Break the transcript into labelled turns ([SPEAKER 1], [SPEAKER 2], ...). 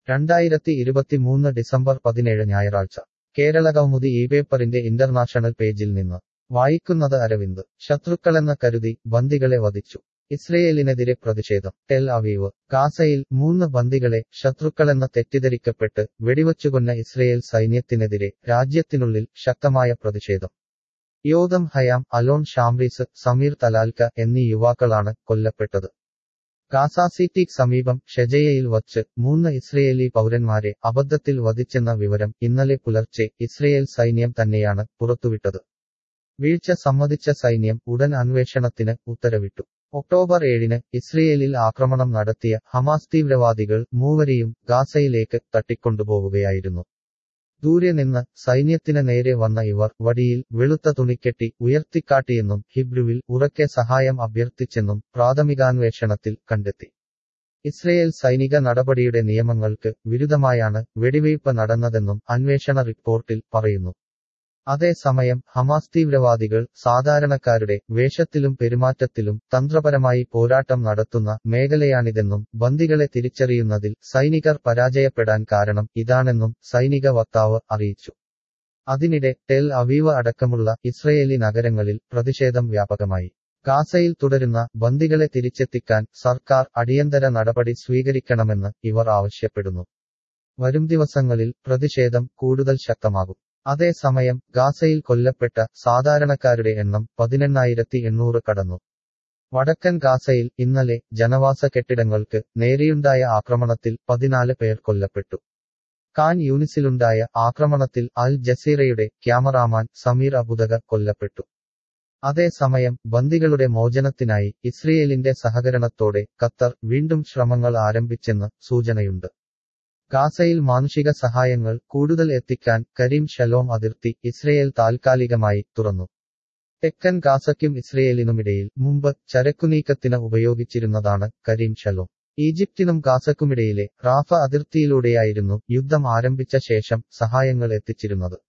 [SPEAKER 1] രണ്ടായിരത്തി ഇരുപത്തിമൂന്ന് ഡിസംബർ പതിനേഴ് ഞായറാഴ്ച കേരളകൗമുദി ഈ പേപ്പറിന്റെ ഇന്റർനാഷണൽ പേജിൽ നിന്ന് വായിക്കുന്നത് അരവിന്ദ് ശത്രുക്കളെന്ന് കരുതി ബന്ദികളെ വധിച്ചു ഇസ്രയേലിനെതിരെ പ്രതിഷേധം ടെൽ അവീവ് ഗാസയിൽ മൂന്ന് ബന്ദികളെ ശത്രുക്കളെന്ന് തെറ്റിദ്ധരിക്കപ്പെട്ട് വെടിവച്ചുകൊന്ന ഇസ്രയേൽ സൈന്യത്തിനെതിരെ രാജ്യത്തിനുള്ളിൽ ശക്തമായ പ്രതിഷേധം യോദം ഹയാം അലോൺ ഷാംറീസ് സമീർ തലാൽക്ക എന്നീ യുവാക്കളാണ് കൊല്ലപ്പെട്ടത് ഗാസ സിറ്റിക്ക് സമീപം ഷെജയയിൽ വച്ച് മൂന്ന് ഇസ്രയേലി പൗരന്മാരെ അബദ്ധത്തിൽ വധിച്ചെന്ന വിവരം ഇന്നലെ പുലർച്ചെ ഇസ്രയേൽ സൈന്യം തന്നെയാണ് പുറത്തുവിട്ടത് വീഴ്ച സമ്മതിച്ച സൈന്യം ഉടൻ അന്വേഷണത്തിന് ഉത്തരവിട്ടു ഒക്ടോബർ ഏഴിന് ഇസ്രയേലിൽ ആക്രമണം നടത്തിയ ഹമാസ് തീവ്രവാദികൾ മൂവരെയും ഗാസയിലേക്ക് തട്ടിക്കൊണ്ടുപോവുകയായിരുന്നു ദൂരെ നിന്ന് സൈന്യത്തിന് നേരെ വന്ന ഇവർ വടിയിൽ വെളുത്ത തുണിക്കെട്ടി ഉയർത്തിക്കാട്ടിയെന്നും ഹിബ്രുവിൽ ഉറക്കെ സഹായം അഭ്യർത്ഥിച്ചെന്നും പ്രാഥമികാന്വേഷണത്തിൽ കണ്ടെത്തി ഇസ്രയേൽ സൈനിക നടപടിയുടെ നിയമങ്ങൾക്ക് വിരുദ്ധമായാണ് വെടിവയ്പ് നടന്നതെന്നും അന്വേഷണ റിപ്പോർട്ടിൽ പറയുന്നു അതേസമയം ഹമാസ് തീവ്രവാദികൾ സാധാരണക്കാരുടെ വേഷത്തിലും പെരുമാറ്റത്തിലും തന്ത്രപരമായി പോരാട്ടം നടത്തുന്ന മേഖലയാണിതെന്നും ബന്ദികളെ തിരിച്ചറിയുന്നതിൽ സൈനികർ പരാജയപ്പെടാൻ കാരണം ഇതാണെന്നും സൈനിക വക്താവ് അറിയിച്ചു അതിനിടെ ടെൽ അവീവ് അടക്കമുള്ള ഇസ്രയേലി നഗരങ്ങളിൽ പ്രതിഷേധം വ്യാപകമായി ഗാസയിൽ തുടരുന്ന ബന്ദികളെ തിരിച്ചെത്തിക്കാൻ സർക്കാർ അടിയന്തര നടപടി സ്വീകരിക്കണമെന്ന് ഇവർ ആവശ്യപ്പെടുന്നു വരും ദിവസങ്ങളിൽ പ്രതിഷേധം കൂടുതൽ ശക്തമാകും അതേസമയം ഗാസയിൽ കൊല്ലപ്പെട്ട സാധാരണക്കാരുടെ എണ്ണം പതിനെണ്ണായിരത്തി എണ്ണൂറ് കടന്നു വടക്കൻ ഗാസയിൽ ഇന്നലെ ജനവാസ കെട്ടിടങ്ങൾക്ക് നേരെയുണ്ടായ ആക്രമണത്തിൽ പതിനാല് പേർ കൊല്ലപ്പെട്ടു കാൻ യൂണിസിലുണ്ടായ ആക്രമണത്തിൽ അൽ ജസീറയുടെ ക്യാമറാമാൻ സമീർ അബുദക കൊല്ലപ്പെട്ടു അതേസമയം ബന്ദികളുടെ മോചനത്തിനായി ഇസ്രയേലിന്റെ സഹകരണത്തോടെ ഖത്തർ വീണ്ടും ശ്രമങ്ങൾ ആരംഭിച്ചെന്ന് സൂചനയുണ്ട് ഗാസയിൽ മാനുഷിക സഹായങ്ങൾ കൂടുതൽ എത്തിക്കാൻ കരീം ഷലോം അതിർത്തി ഇസ്രയേൽ താൽക്കാലികമായി തുറന്നു തെക്കൻ ഗാസയ്ക്കും ഇസ്രയേലിനുമിടയിൽ മുമ്പ് ചരക്കുനീക്കത്തിന് ഉപയോഗിച്ചിരുന്നതാണ് കരീം ഷലോം ഈജിപ്തിനും ഗാസക്കുമിടയിലെ റാഫ അതിർത്തിയിലൂടെയായിരുന്നു യുദ്ധം ആരംഭിച്ച ശേഷം സഹായങ്ങൾ എത്തിച്ചിരുന്നത്